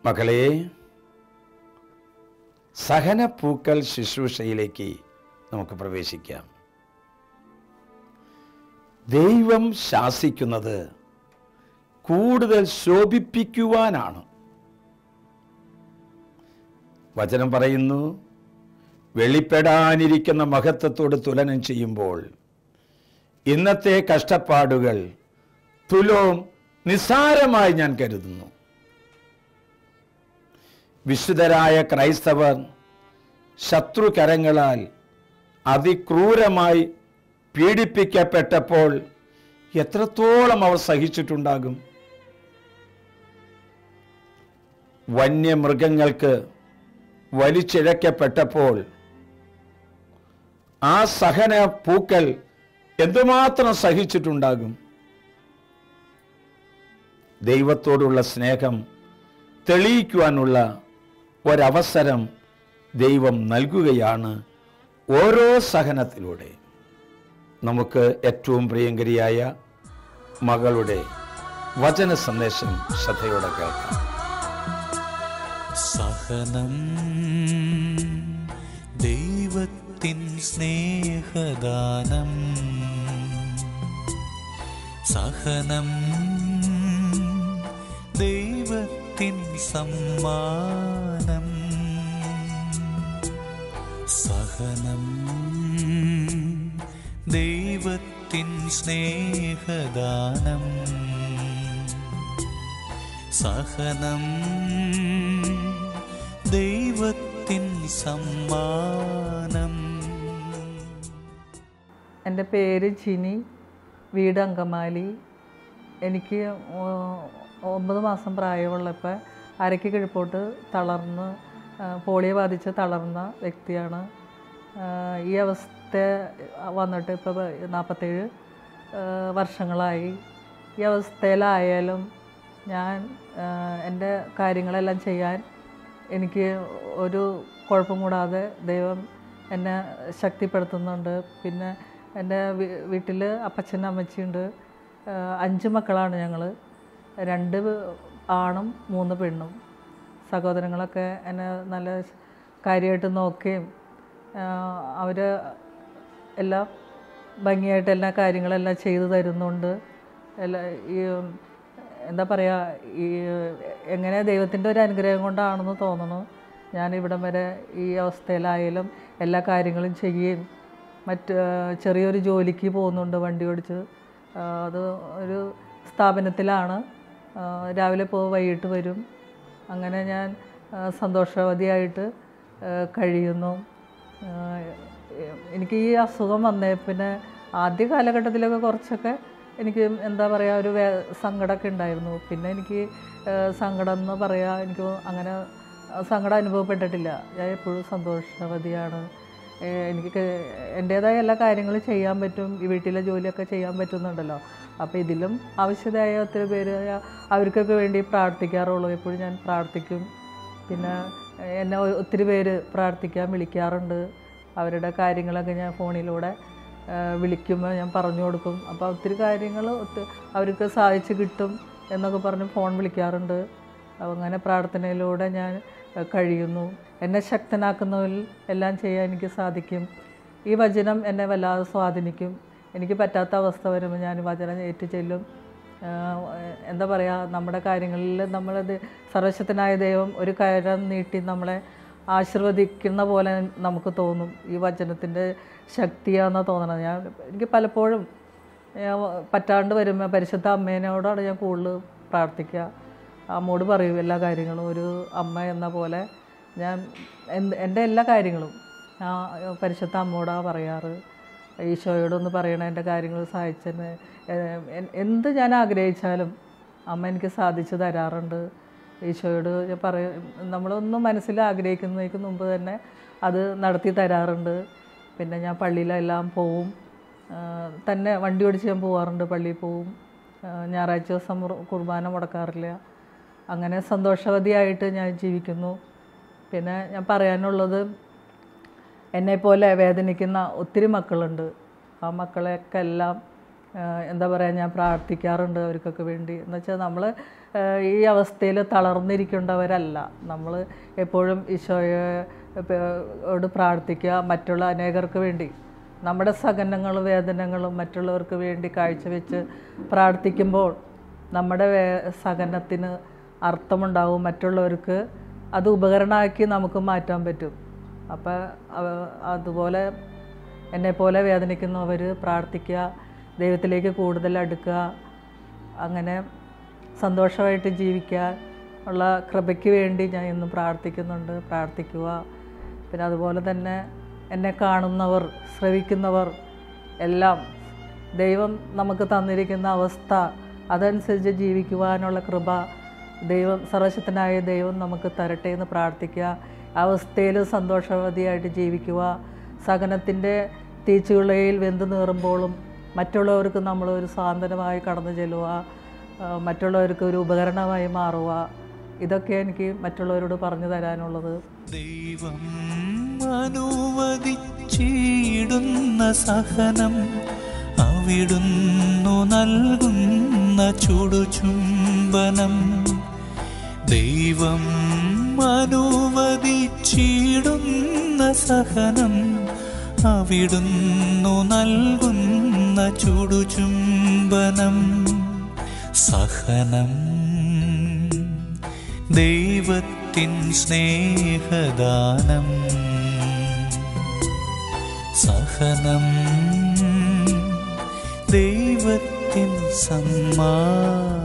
മക്കളെ സഹനപ്പൂക്കൾ ശുശ്രൂഷയിലേക്ക് നമുക്ക് പ്രവേശിക്കാം ദൈവം ശാസിക്കുന്നത് കൂടുതൽ ശോഭിപ്പിക്കുവാനാണ് വചനം പറയുന്നു വെളിപ്പെടാനിരിക്കുന്ന മഹത്വത്തോട് തുലനം ചെയ്യുമ്പോൾ ഇന്നത്തെ കഷ്ടപ്പാടുകൾ തുലോം നിസ്സാരമായി ഞാൻ കരുതുന്നു വിശുദ്ധരായ ക്രൈസ്തവർ ശത്രുകരങ്ങളാൽ അതിക്രൂരമായി പീഡിപ്പിക്കപ്പെട്ടപ്പോൾ എത്രത്തോളം അവർ സഹിച്ചിട്ടുണ്ടാകും വന്യമൃഗങ്ങൾക്ക് വലിച്ചിഴക്കപ്പെട്ടപ്പോൾ ആ സഹന പൂക്കൾ എന്തുമാത്രം സഹിച്ചിട്ടുണ്ടാകും ദൈവത്തോടുള്ള സ്നേഹം തെളിയിക്കുവാനുള്ള ഒരവസരം ദൈവം നൽകുകയാണ് ഓരോ സഹനത്തിലൂടെ നമുക്ക് ഏറ്റവും പ്രിയങ്കരിയായ മകളുടെ വചന സന്ദേശം ശ്രദ്ധയോടെ കേൾക്കാം സഹനം ദൈവത്തിൻ സ്നേഹദാനം സഹനം ദൈവത്തിൻ സമ്മാനം സഹനം ദൈവത്തിൻ സ്നേഹദാനം സഹനം ദൈവത്തിൻ സമ്മാനം എൻ്റെ പേര് ജിനി വീട് അങ്കമാലി എനിക്ക് ഒ- ഒമ്പത് മാസം പ്രായമുള്ളപ്പോൾ അരയ്ക്ക് കിഴപ്പോട്ട് തളർന്ന് ആ, പോളിയോ ബാധിച്ച് തളർന്ന വ്യക്തിയാണ് ആ, ഈ അവസ്ഥ വന്നിട്ട് ഇപ്പോൾ നാൽപ്പത്തേഴ് വർഷങ്ങളായി ഈ അവസ്ഥയിലായാലും ഞാൻ ആ, എൻ്റെ കാര്യങ്ങളെല്ലാം ചെയ്യാൻ എനിക്ക് ഒരു കുഴപ്പം കൂടാതെ ദൈവം എന്നെ ശക്തിപ്പെടുത്തുന്നുണ്ട് പിന്നെ എൻ്റെ വീട്ടിൽ അപ്പച്ചനും അമ്മച്ചിയുണ്ട് ആ, അഞ്ച് മക്കളാണ് ഞങ്ങൾ രണ്ട് ആണും മൂന്ന് പെണ്ണും സഹോദരങ്ങളൊക്കെ എന്നെ നല്ല കാര്യമായിട്ട് നോക്കുകയും അവർ എല്ലാം ഭംഗിയായിട്ട് എല്ലാ കാര്യങ്ങളെല്ലാം ചെയ്തു തരുന്നുണ്ട് എല്ലാ ഈ എന്താ പറയുക ഈ എങ്ങനെ ദൈവത്തിൻ്റെ ഒരു അനുഗ്രഹം കൊണ്ടാണെന്ന് തോന്നുന്നു ഞാൻ ഇവിടം വരെ ഈ അവസ്ഥയിലായാലും എല്ലാ കാര്യങ്ങളും ചെയ്യുകയും മറ്റ് ചെറിയൊരു ജോലിക്ക് പോകുന്നുണ്ട് വണ്ടി ഓടിച്ച് ആ, അത് ഒരു സ്ഥാപനത്തിലാണ് ആ, രാവിലെ പോകും വൈകിട്ട് വരും അങ്ങനെ ഞാൻ ആ, സന്തോഷവതിയായിട്ട് ആ, കഴിയുന്നു ആ, എനിക്ക് ഈ അസുഖം വന്നേ പിന്നെ ആദ്യ കാലഘട്ടത്തിലൊക്കെ കുറച്ചൊക്കെ എനിക്ക് എന്താ പറയുക ഒരു വേ സങ്കടമൊക്കെ ഉണ്ടായിരുന്നു പിന്നെ എനിക്ക് ആ, സങ്കടം എന്ന് പറയാ എനിക്ക് അങ്ങനെ സങ്കടം അനുഭവപ്പെട്ടിട്ടില്ല ഞാൻ എപ്പോഴും സന്തോഷവതിയാണ് ഏ, എനിക്ക് എൻ്റേതായ എല്ലാ കാര്യങ്ങളും ചെയ്യാൻ പറ്റും ഈ വീട്ടിലെ ജോലിയൊക്കെ ചെയ്യാൻ പറ്റുന്നുണ്ടല്ലോ അപ്പോൾ ഇതിലും ആവശ്യമായ ഒത്തിരി പേര് അവർക്കൊക്കെ വേണ്ടി പ്രാർത്ഥിക്കാറുള്ളൂ എപ്പോഴും ഞാൻ പ്രാർത്ഥിക്കും പിന്നെ എന്നെ ഒ- ഒത്തിരി പേര് പ്രാർത്ഥിക്കാൻ വിളിക്കാറുണ്ട് അവരുടെ കാര്യങ്ങളൊക്കെ ഞാൻ ഫോണിലൂടെ ആ, വിളിക്കുമ്പോൾ ഞാൻ പറഞ്ഞു കൊടുക്കും അപ്പോൾ ഒത്തിരി കാര്യങ്ങൾ അവർക്ക് സാധിച്ചു കിട്ടും എന്നൊക്കെ പറഞ്ഞ് ഫോൺ വിളിക്കാറുണ്ട് അപ്പോൾ അങ്ങനെ പ്രാർത്ഥനയിലൂടെ ഞാൻ ആ, കഴിയുന്നു എന്നെ ശക്തനാക്കുന്നതിൽ എല്ലാം ചെയ്യാൻ എനിക്ക് സാധിക്കും ഈ വചനം എന്നെ വല്ലാതെ സ്വാധീനിക്കും എനിക്ക് പറ്റാത്ത അവസ്ഥ വരുമ്പോൾ ഞാൻ വചനം ഏറ്റു ചെല്ലും ആഹ് എന്താ പറയുക നമ്മുടെ കാര്യങ്ങളിൽ നമ്മളത് സർവശക്തനായ ദൈവം ഒരു കരം നീട്ടി നമ്മളെ ആശീർവദിക്കുന്ന പോലെ നമുക്ക് തോന്നും ഈ വചനത്തിൻ്റെ ശക്തിയാണെന്നാണ് തോന്നണത് ഞാൻ എനിക്ക് പലപ്പോഴും ഞാൻ പറ്റാണ്ട് വരുമ്പോൾ പരിശുദ്ധ അമ്മേനോടാണ് ഞാൻ കൂടുതൽ പ്രാർത്ഥിക്കുക അമ്മോട് പറയും എല്ലാ കാര്യങ്ങളും ഒരു അമ്മ എന്ന പോലെ ഞാൻ എന്ത് എൻ്റെ എല്ലാ കാര്യങ്ങളും ആ പരിശുദ്ധ അമ്മോടാണ് പറയാറ് ഈശോയോടൊന്ന് പറയണ എൻ്റെ കാര്യങ്ങൾ സഹായിച്ചെന്ന് എന്ത് ഞാൻ ആഗ്രഹിച്ചാലും അമ്മ എനിക്ക് സാധിച്ചു തരാറുണ്ട് ഈശോയോട് ഞാൻ പറയും നമ്മളൊന്നും മനസ്സിൽ ആഗ്രഹിക്കുന്നതിന് മുമ്പ് തന്നെ അത് നടത്തി തരാറുണ്ട് പിന്നെ ഞാൻ പള്ളിയിലെല്ലാം പോവും ആ, തന്നെ വണ്ടി ഓടിച്ച് ഞാൻ പോവാറുണ്ട് പള്ളിയിൽ പോവും ആ, ഞായറാഴ്ച ദിവസം മുറ- കുർബാന മുടക്കാറില്ല അങ്ങനെ സന്തോഷവതിയായിട്ട് ഞാൻ ജീവിക്കുന്നു പിന്നെ ഞാൻ പറയാനുള്ളത് എന്നെപ്പോലെ വേദനിക്കുന്ന ഒത്തിരി മക്കളുണ്ട് ആ മക്കളെയൊക്കെ എല്ലാം ആ, എന്താ പറയുക ഞാൻ പ്രാർത്ഥിക്കാറുണ്ട് അവർക്കൊക്കെ വേണ്ടി എന്ന് വെച്ചാൽ നമ്മൾ ഏഹ്, ഈ അവസ്ഥയിൽ തളർന്നിരിക്കേണ്ടവരല്ല നമ്മൾ എപ്പോഴും ഈശോയെ ഇപ്പ- യോട് പ്രാർത്ഥിക്കുക മറ്റുള്ള അനേകർക്ക് വേണ്ടി നമ്മുടെ സഹനങ്ങളും വേദനകളും മറ്റുള്ളവർക്ക് വേണ്ടി കാഴ്ചവെച്ച് പ്രാർത്ഥിക്കുമ്പോൾ നമ്മുടെ വേ സഹനത്തിന് അർത്ഥമുണ്ടാവും മറ്റുള്ളവർക്ക് അത് ഉപകരണമാക്കി നമുക്ക് മാറ്റാൻ പറ്റും അപ്പം അതുപോലെ എന്നെപ്പോലെ വേദനിക്കുന്നവർ പ്രാർത്ഥിക്കുക ദൈവത്തിലേക്ക് കൂടുതൽ അടുക്കുക അങ്ങനെ സന്തോഷമായിട്ട് ജീവിക്കാൻ ഉള്ള കൃപയ്ക്ക് വേണ്ടി ഞാൻ ഇന്ന് പ്രാർത്ഥിക്കുന്നുണ്ട് പ്രാർത്ഥിക്കുക പിന്നെ അതുപോലെ തന്നെ എന്നെ കാണുന്നവർ ശ്രവിക്കുന്നവർ എല്ലാം ദൈവം നമുക്ക് തന്നിരിക്കുന്ന അവസ്ഥ അതനുസരിച്ച് ജീവിക്കുവാനുള്ള കൃപ ദൈവം സർവശക്തനായ ദൈവം നമുക്ക് തരട്ടെ എന്ന് പ്രാർത്ഥിക്കുക ആ അവസ്ഥയിൽ സന്തോഷവതിയായിട്ട് ജീവിക്കുക സഹനത്തിൻ്റെ തീച്ചുളയിൽ വെന്ത് നീറുമ്പോഴും മറ്റുള്ളവർക്ക് നമ്മൾ ഒരു സാന്ത്വനമായി കടന്നു ചെല്ലുക ആ, മറ്റുള്ളവർക്ക് ഒരു ഉപകരണമായി മാറുക ഇതൊക്കെ എനിക്ക് മറ്റുള്ളവരോട് പറഞ്ഞു തരാനുള്ളത് ദൈവം അനുവദിച്ചിടുന്ന സഹനം അവിടുന്നു നൽകുന്ന ചുടുചുംബനം ദൈവം അനുവദിച്ചിടുന്ന സഹനം അവിടുന്നു നൽകുന്ന ചുടുചുംബനം സഹനം ദൈവത്തിൻ സ്നേഹദാനം സഹനം ദൈവത്തിൻ സമ്മാനം